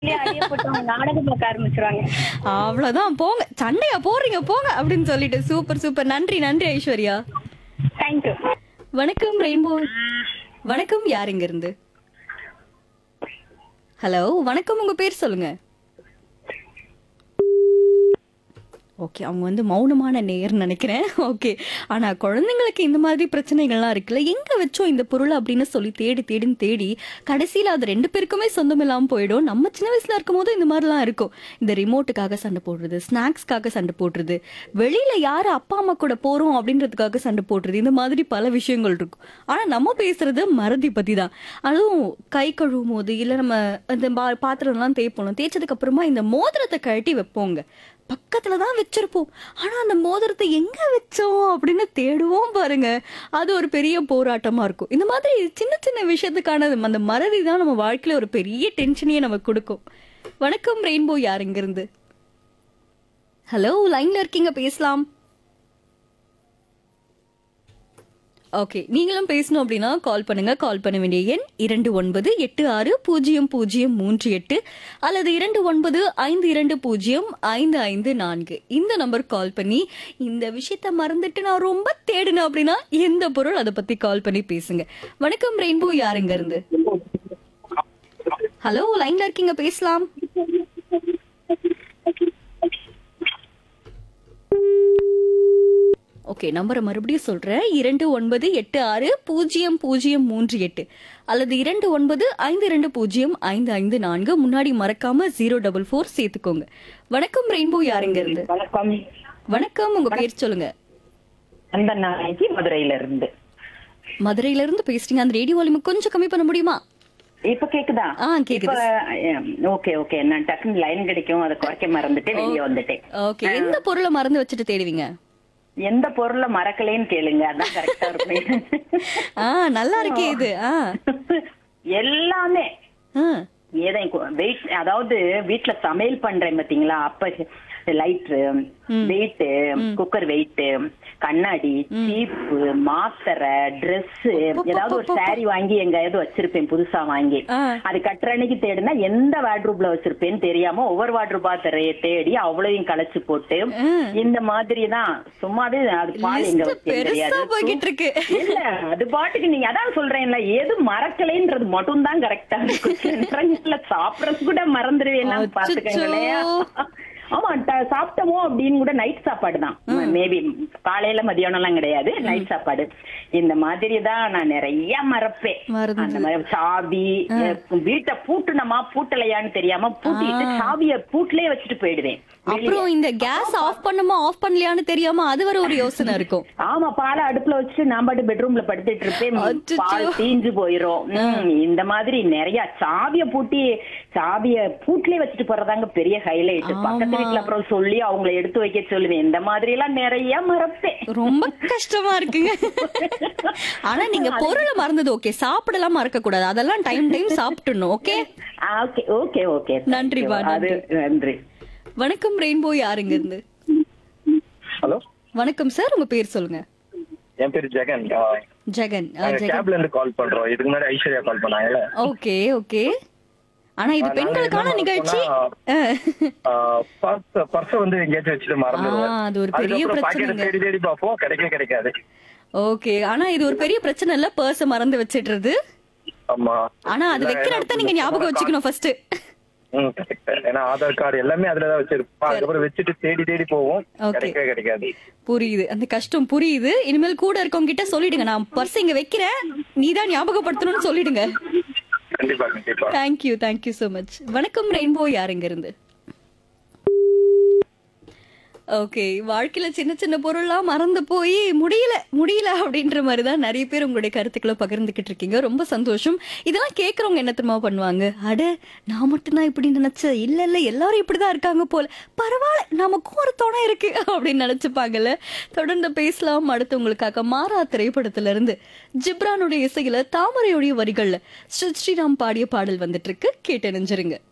அடிய போட்டு அவங்க நாடகம் பார்க்க ஆரம்பிச்சிருவாங்க அவ்வளவுதான் போங்க சண்டையா போறீங்க போங்க அப்படின்னு சொல்லிட்டு சூப்பர் சூப்பர் நன்றி நன்றி ஐஸ்வர்யா தேங்க்யூ வணக்கம் ரெயின்போ வணக்கம் யார் இங்க இருந்து ஹலோ வணக்கம் உங்க பேர் சொல்லுங்க ஓகே அவங்க வந்து மௌனமான நேயர்னு நினைக்கிறேன் ஓகே ஆனா குழந்தைங்களுக்கு இந்த மாதிரி பிரச்சனைகள்லாம் இருக்குல்ல எங்க வச்சோம் இந்த பொருள் அப்படின்னு சொல்லி தேடி தேடின்னு தேடி கடைசியில அது ரெண்டு பேருக்குமே சொந்தம் இல்லாம போயிடும் நம்ம சின்ன வயசுல இருக்கும் போது இந்த மாதிரிலாம் இருக்கும் இந்த ரிமோட்டுக்காக சண்டை போடுறது ஸ்நாக்ஸ்க்காக சண்டை போடுறது வெளியில யாரு அப்பா அம்மா கூட போறோம் அப்படின்றதுக்காக சண்டை போடுறது இந்த மாதிரி பல விஷயங்கள் இருக்கும் ஆனா நம்ம பேசுறது மறதி பத்தி தான் அதுவும் கை கழுவும் போது இல்ல நம்ம இந்த பா- பாத்திரம்லாம் தேய்ப்போம் தேய்ச்சதுக்கு அப்புறமா இந்த மோதிரத்தை கழட்டி வைப்போங்க பக்கத்துல தான் வச்சிருப்போம் ஆனா அந்த மோதிரத்தை எங்க வச்சோம் அப்படின்னு தேடுவோம் பாருங்க அது ஒரு பெரிய போராட்டமா இருக்கும் இந்த மாதிரி சின்ன சின்ன விஷயத்துக்கான அந்த மறதி தான் நம்ம வாழ்க்கையில ஒரு பெரிய டென்ஷனையே நமக்கு கொடுக்கும் வணக்கம் ரெயின்போ யார் இங்க இருந்து ஹலோ லைன்ல இருக்கீங்க பேசலாம் ஓகே நீங்களும் பேசணும் அப்படின்னா கால் பண்ணுங்க கால் பண்ண வேண்டிய எண் இரண்டு ஒன்பது எட்டு ஆறு பூஜ்ஜியம் பூஜ்ஜியம் மூன்று எட்டு அல்லது இரண்டு ஒன்பது ஐந்து இரண்டு பூஜ்ஜியம் ஐந்து ஐந்து நான்கு இந்த நம்பர் கால் பண்ணி இந்த விஷயத்த மறந்துட்டு நான் ரொம்ப தேடினேன் அப்படின்னா எந்த பொருள் அதை பத்தி கால் பண்ணி பேசுங்க வணக்கம் ரெயின்போ யாருங்க இருந்து ஹலோ லைன்ல இருக்கீங்க பேசலாம் ஓகே நம்பரை மறுபடியும் சொல்றேன் இரண்டு ஒன்பது எட்டு ஆறு பூஜ்ஜியம் பூஜ்ஜியம் மூன்று எட்டு அல்லது இரண்டு ஒன்பது ஐந்து இரண்டு பூஜ்ஜியம் ஐந்து ஐந்து நான்கு முன்னாடி மறக்காம ஜீரோ டபுள் ஃபோர் சேர்த்துக்கோங்க வணக்கம் ரெயின்போ யாருங்க இருந்து வணக்கம் வணக்கம் உங்க பேர் சொல்லுங்க அந்த நாளைக்கு மதுரையில இருந்து மதுரையில இருந்து பேசுறீங்க அந்த ரேடியோ வால்யூம் கொஞ்சம் கம்மி பண்ண முடியுமா இப்ப கேக்குதா ஆ, கேக்குது. ஓகே ஓகே நான் டக்குன்னு லைன் கிடைக்கும் அதை குறைக்க மறந்துட்டு வெளியே வந்துட்டேன் ஓகே எந்த பொருளை மறந்து வச்சுட்டு தேடுவீங்க எந்த பொருளை மறக்கலைன்னு கேளுங்க அதான் கரெக்டா இருக்கும் ஆ நல்லா இருக்கே இது ஆ எல்லாமே ஆ. ஏதோ வெயிட் அதாவது வீட்ல சமையல் பண்றேன் பாத்தீங்களா அப்ப லைட்ரு வெயிட் குக்கர் வெயிட் கண்ணாடி சீப்பு மாத்திரை Dress ஏதாவது ஒரு saree வாங்கி எங்கேயாவது வச்சிருப்பேன் புதுசா வாங்கி ஆ. அது கட்டுற அன்னைக்கு தேடினா எந்த வார்ட்ரூப்ல வச்சிருப்பேன்னு தெரியாம ஒவ்வொரு வார்ட்ரூபா தேடி அவ்வளவையும் களைச்சு போட்டு இந்த மாதிரி தான் சும்மாவே அது பால் எங்க List வச்சேன்னு பெருசா தெரியாது போய்கிட்டு இருக்கு இல்ல அது பாட்டுக்கு நீங்க அதான் சொல்றேன்ல எது மறக்கலைன்றது மட்டும் தான் கரெக்டா இருக்கும் சில நேரங்கள்ல சாப்பிடறது கூட மறந்துடுவேன் அச்சச்சோ. பாத்துக்கங்களேன் ஆமா ட- சாப்பிட்டோமோ அப்படின்னு கூட நைட் சாப்பாடு தான் மேபி காலையில மதியானம் எல்லாம் கிடையாது நைட் சாப்பாடு இந்த மாதிரி தான் நான் நிறைய மறப்பேன் மறந்து. அந்த மாதிரி சாவி வீட்டை பூட்டுனமா பூட்டலையான்னு தெரியாம பூட்டிட்டு சாவிய பூட்டிலே வச்சுட்டு போயிடுவேன் அப்புறம் இந்த கேஸ் ஆஃப் பண்ணுமா ஆஃப் பண்ணலையான்னு தெரியாம அது வரை ஒரு யோசனை இருக்கும் ஆமா பாலை அடுப்புல வச்சு நான் பாட்டு பெட்ரூம்ல படுத்துட்டு இருப்பேன் அச்சச்சோ. பால் தீஞ்சு போயிரும் ம், இந்த மாதிரி நிறைய சாவிய பூட்டி சாவிய பூட்டிலே வச்சுட்டு போறதாங்க பெரிய ஹைலைட் பக்கத்து வீட்டுல அப்புறம் சொல்லி அவங்கள எடுத்து வைக்க சொல்லுவேன் இந்த மாதிரி எல்லாம் நிறைய மறப்பேன் ரொம்ப கஷ்டமா இருக்குங்க ஆனா நீங்க பொருளை மறந்தது ஓகே சாப்பிடலாம் மறக்க கூடாது அதெல்லாம் டைம் டைம் சாப்பிட்டுணும் ஓகே ஓகே ஓகே ஓகே நன்றிப்பா, அது நன்றி வணக்கம் ரெயின்போ யாருங்க இருந்து ஹலோ வணக்கம் சார் உங்க பேர் சொல்லுங்க என் பேர் ஜெகன் ஜெகன் ஆ, நாங்க ஜெகன் கேப்ல இருந்து கால் பண்றோம் இதுக்கு முன்னாடி ஐஸ்வர்யா கால் பண்ணாங்கல்ல ஓகே ஓகே ஆனா இது ஆ, நாங்க பெண்களுக்கான என்ன நிகழ்ச்சி பர்ஸ் வந்து எங்கேயாச்சும் வச்சுட்டு மறந்துடுவேன் ஆ, அது ஒரு பெரிய அதுக்கப்புறம் பாக்கெட் பிரச்சனைங்க. தேடி தேடி பார்ப்போம் கிடைக்கவே கிடைக்காது ஓகே ஆனா இது ஒரு பெரிய பிரச்சனை இல்ல பர்ஸ் மறந்து வச்சிடுறது ஆமா ஆனா அது வைக்கிற இடத்த நீங்க ஞாபகம் வச்சுக்கணும் ஃபர்ஸ்ட் ம் correct. ஏன்னா ஆதார் கார்டு எல்லாமே அதுலதான் வச்சிருப்போம் அதுக்கப்புறம் வச்சுட்டு தேடி தேடி போவோம் Okay. கிடைக்கவே கிடைக்காது புரியுது அந்த கஷ்டம் புரியுது இனிமேல் கூட இருக்கவங்க கிட்ட சொல்லிடுங்க நான் பர்ஸ் இங்க வைக்கிறேன் நீ தான் ஞாபகப்படுத்தணும்னு சொல்லிடுங்க கண்டிப்பா கண்டிப்பா தேங்க்யூ தேங்க்யூ so மச் வணக்கம் ரெயின்போ யாருங்க இருந்து ஓகே வாழ்க்கையில சின்ன சின்ன பொருள்லாம் மறந்து போய் முடியல முடியல அப்படின்ற மாதிரி தான் நிறைய பேர் உங்களுடைய கருத்துக்களை பகிர்ந்துகிட்டு இருக்கீங்க ரொம்ப சந்தோஷம் இதெல்லாம் கேட்கறவங்க என்ன தெரியுமா பண்ணுவாங்க அட நான் மட்டும்தான் இப்படி நினைச்சேன் இல்ல இல்ல எல்லாரும் இப்படிதான் இருக்காங்க போல பரவாயில்ல நமக்கும் ஒரு துணை இருக்கு அப்படின்னு நினைச்சுப்பாங்கல்ல தொடர்ந்து பேசலாம் அடுத்து உங்களுக்காக மாறா திரைப்படத்துல இருந்து ஜிப்ரானுடைய இசையில தாமரையுடைய வரிகள்ல ஸ்ரீ ஸ்ரீராம் பாடிய பாடல் வந்துட்டு இருக்கு கேட்டு நெஞ்சிருங்க